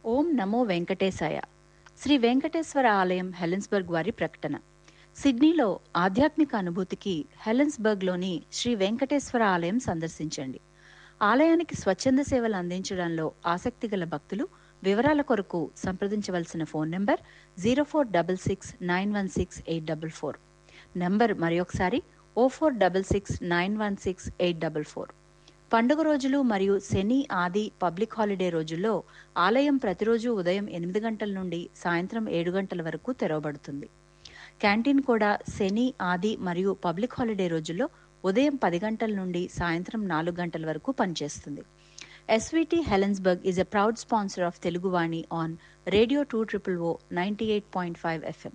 ఓం నమో వెంకటేశాయ శ్రీ వెంకటేశ్వర ఆలయం హెలెన్స్బర్గ్ వారి ప్రకటన సిడ్నీలో ఆధ్యాత్మిక అనుభూతికి హెలెన్స్బర్గ్లోని శ్రీ వెంకటేశ్వర ఆలయం సందర్శించండి ఆలయానికి స్వచ్ఛంద సేవలు అందించడంలో ఆసక్తి గల భక్తులు వివరాల కొరకు సంప్రదించవలసిన phone number zero four double six nine one six eight double four number మరొకసారి O four double six nine one six eight double four పండుగ రోజులు మరియు శని ఆది పబ్లిక్ హాలిడే రోజుల్లో ఆలయం ప్రతిరోజు ఉదయం ఎనిమిది గంటల నుండి సాయంత్రం ఏడు గంటల వరకు తెరవబడుతుంది క్యాంటీన్ కూడా శని ఆది మరియు పబ్లిక్ హాలిడే రోజుల్లో ఉదయం పది గంటల నుండి సాయంత్రం నాలుగు గంటల వరకు పనిచేస్తుంది SVT Helensburgh is a proud sponsor of Teluguvani on radio two triple O ninety eight point five FM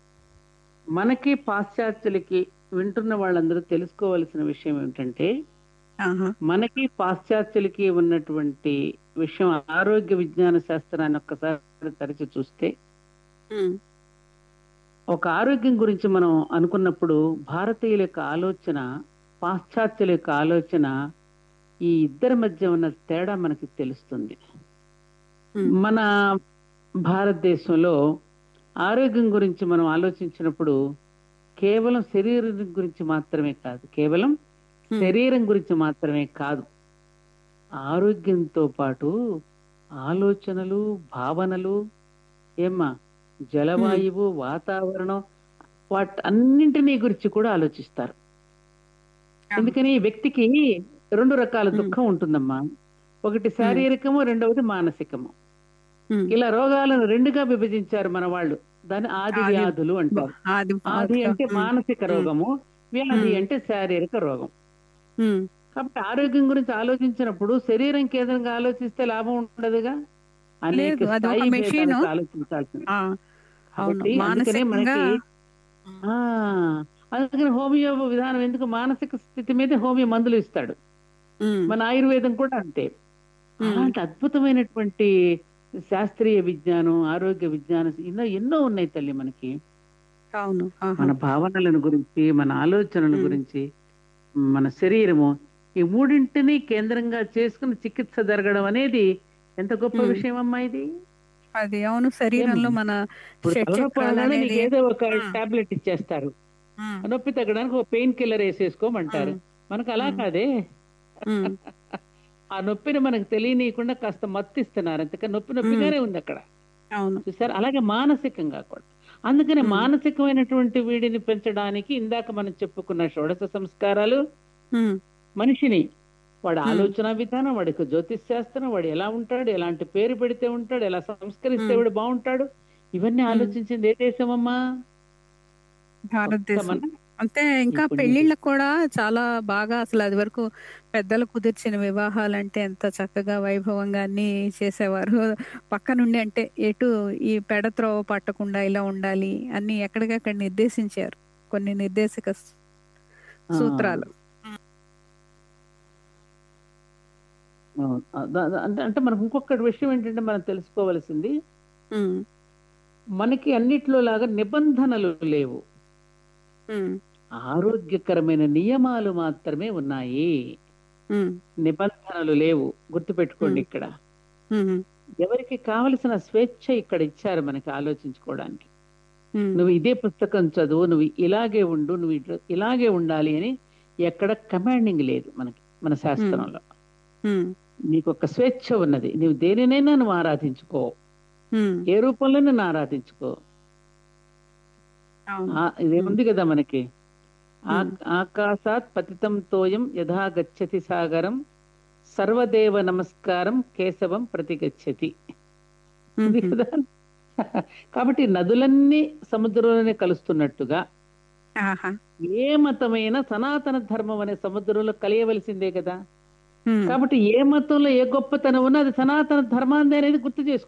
మనకి పాశ్చాత్యులకి వింటున్న వాళ్ళందరూ తెలుసుకోవాల్సిన విషయం ఏమిటంటే ఆహా. మనకి పాశ్చాత్యులకి ఉన్నటువంటి విషయం ఆరోగ్య విజ్ఞాన శాస్త్రాన్ని ఒక్కసారి తరచి చూస్తే ఉమ్. ఒక ఆరోగ్యం గురించి మనం అనుకున్నప్పుడు భారతీయుల యొక్క ఆలోచన పాశ్చాత్యుల యొక్క ఆలోచన ఈ ఇద్దరి మధ్య ఉన్న తేడా మనకి తెలుస్తుంది ఉమ్. మన భారతదేశంలో ఆరోగ్యం గురించి మనం ఆలోచించినప్పుడు కేవలం శరీరం గురించి మాత్రమే కాదు కేవలం ఉమ్. శరీరం గురించి మాత్రమే కాదు ఆరోగ్యంతో పాటు ఆలోచనలు భావనలు ఏమ్మా జలవాయువు వాతావరణం వాటన్నింటినీ గురించి కూడా ఆలోచిస్తారు ఎందుకని వ్యక్తికి రెండు రకాల ఉమ్. దుఃఖం ఉంటుందమ్మా ఒకటి శారీరకము రెండవది మానసికము ఉమ్. ఇలా రోగాలను రెండుగా విభజించారు మన వాళ్ళు దాన్ని ఆది ఆది- వ్యాధులు అంటారు ఆది ఆది అంటే ఉమ్. మానసిక రోగము వ్యాధి ఉమ్. అంటే శారీరక రోగం ఉమ్. కాబట్టి ఆరోగ్యం గురించి ఆలోచించినప్పుడు శరీరం కేంద్రంగా ఆలోచిస్తే లాభం ఉండదుగా అనేక లేదు, అది ఒక స్థాయి మెషీను. భేదాలకు ఆలోచించాల్సింది ఆ, అవును కాబట్టి అందుకనే మానసికంగా మనకి ఆ అందుకని హోమియో విధానం ఎందుకు మానసిక స్థితి మీద హోమియో మందులు ఇస్తాడు ఉమ్. మన ఆయుర్వేదం కూడా అంతే ఉమ్. అలాంటి అద్భుతమైనటువంటి శాస్త్రీయ విజ్ఞానం ఆరోగ్య విజ్ఞానం ఎన్నో ఎన్నో ఉన్నాయి తల్లి మనకి అవును ఆహా. మన భావనలను గురించి మన ఆలోచనల మ్మ్. గురించి మన శరీరము ఈ మూడింటిని కేంద్రంగా చేసుకుని చికిత్స జరగడం అనేది ఎంత గొప్ప మ్మ్. విషయం అమ్మా ఇది అది అవును శరీరంలో మన ఇప్పుడు షట్ తలనొప్పి చక్రాలు రాగానే అనేది నీకు ఏదో ఒక మ్మ్. టాబ్లెట్ ఇచ్చేస్తారు ఉమ్. నొప్పి తగ్గడానికి ఒక పెయిన్ కిల్లర్ వేసేసుకోమంటారు మ్మ్. మనకు అలా మ్మ్. కాదే ఉమ్. ఆ నొప్పిని మనకు తెలియనీయకుండా కాస్త మత్తిస్తున్నారు అంతకని నొప్పి నొప్పిగానే ఉంది అక్కడ అవును చూసారు అలాగే మానసికంగా కూడా అందుకని మ్మ్. మానసికమైనటువంటి వీడిని పెంచడానికి ఇందాక మనం చెప్పుకున్న షోడశ సంస్కారాలు ఉమ్. మనిషిని వాడి మ్మ్. ఆలోచన విధానం వాడికి జ్యోతిష్ శాస్త్రం వాడు ఎలా ఉంటాడు ఎలాంటి పేరు పెడితే ఉంటాడు ఎలా సంస్కరిస్తే మ్మ్. వాడు బాగుంటాడు ఇవన్నీ మ్మ్. ఆలోచించింది ఏ దేశమమ్మా భారతదేశం మన అంటే ఇంకా ఇప్పుడు పెళ్లిళ్ళకు కూడా చాలా బాగా అసలు అది వరకు పెద్దలు కుదిర్చిన వివాహాలంటే ఎంత చక్కగా వైభవంగా అన్ని చేసేవారు పక్క నుండి అంటే ఎటు ఈ పెడత్రోవ పట్టకుండా ఇలా ఉండాలి అన్ని ఎక్కడికక్కడ నిర్దేశించారు కొన్ని నిర్దేశక స్- ఆ, సూత్రాలు అవును. ఆ, దా- దా- అంటే అంటే మనకు ఇంకొకటి విషయం ఏంటంటే మనం తెలుసుకోవాల్సింది ఉమ్, మనకి అన్నిట్లో లాగా నిబంధనలు లేవు ఉమ్, ఆరోగ్యకరమైన నియమాలు మాత్రమే ఉన్నాయి ఉమ్, నిబంధనలు లేవు గుర్తుపెట్టుకోండి మ్మ్. ఇక్కడ ఉమ్, ఎవరికి కావలసిన స్వేచ్ఛ ఇక్కడ ఇచ్చారు మనకి ఆలోచించుకోవడానికి ఉమ్, నువ్వు ఇదే పుస్తకం చదువు నువ్వు ఇలాగే ఉండు నువ్వు ఇట్లా- ఇలాగే ఉండాలి అని ఎక్కడ కమాండింగ్ లేదు మనకి మన శాస్త్రంలో ఉమ్, నీకు ఒక స్వేచ్ఛ ఉన్నది నువ్వు దేనినైనా నువ్వు ఆరాధించుకో ఉమ్, ఏ రూపంలోనూ ఆరాధించుకో అవును ఆ- ఇదేముంది కదా మనకి ఆ- మ్మ్. ఆకాశాత్ పతితం తోయం యథా గచ్చతి సాగరం సర్వదేవ నమస్కారం కేశవం ప్రతిగచ్చతి ఉంది ఉమ్, కదా కాబట్టి నదులన్నీ సముద్రంలోనే కలుస్తున్నట్టుగా ఆహా ఏ మతమైన సనాతన ధర్మం అనే సముద్రంలో కలియవలసిందే కదా ఉమ్, కాబట్టి ఏ మతంలో ఏ గొప్పతనం ఉన్నా అది సనాతన ధర్మాందే అనేది గుర్తు చేసుకో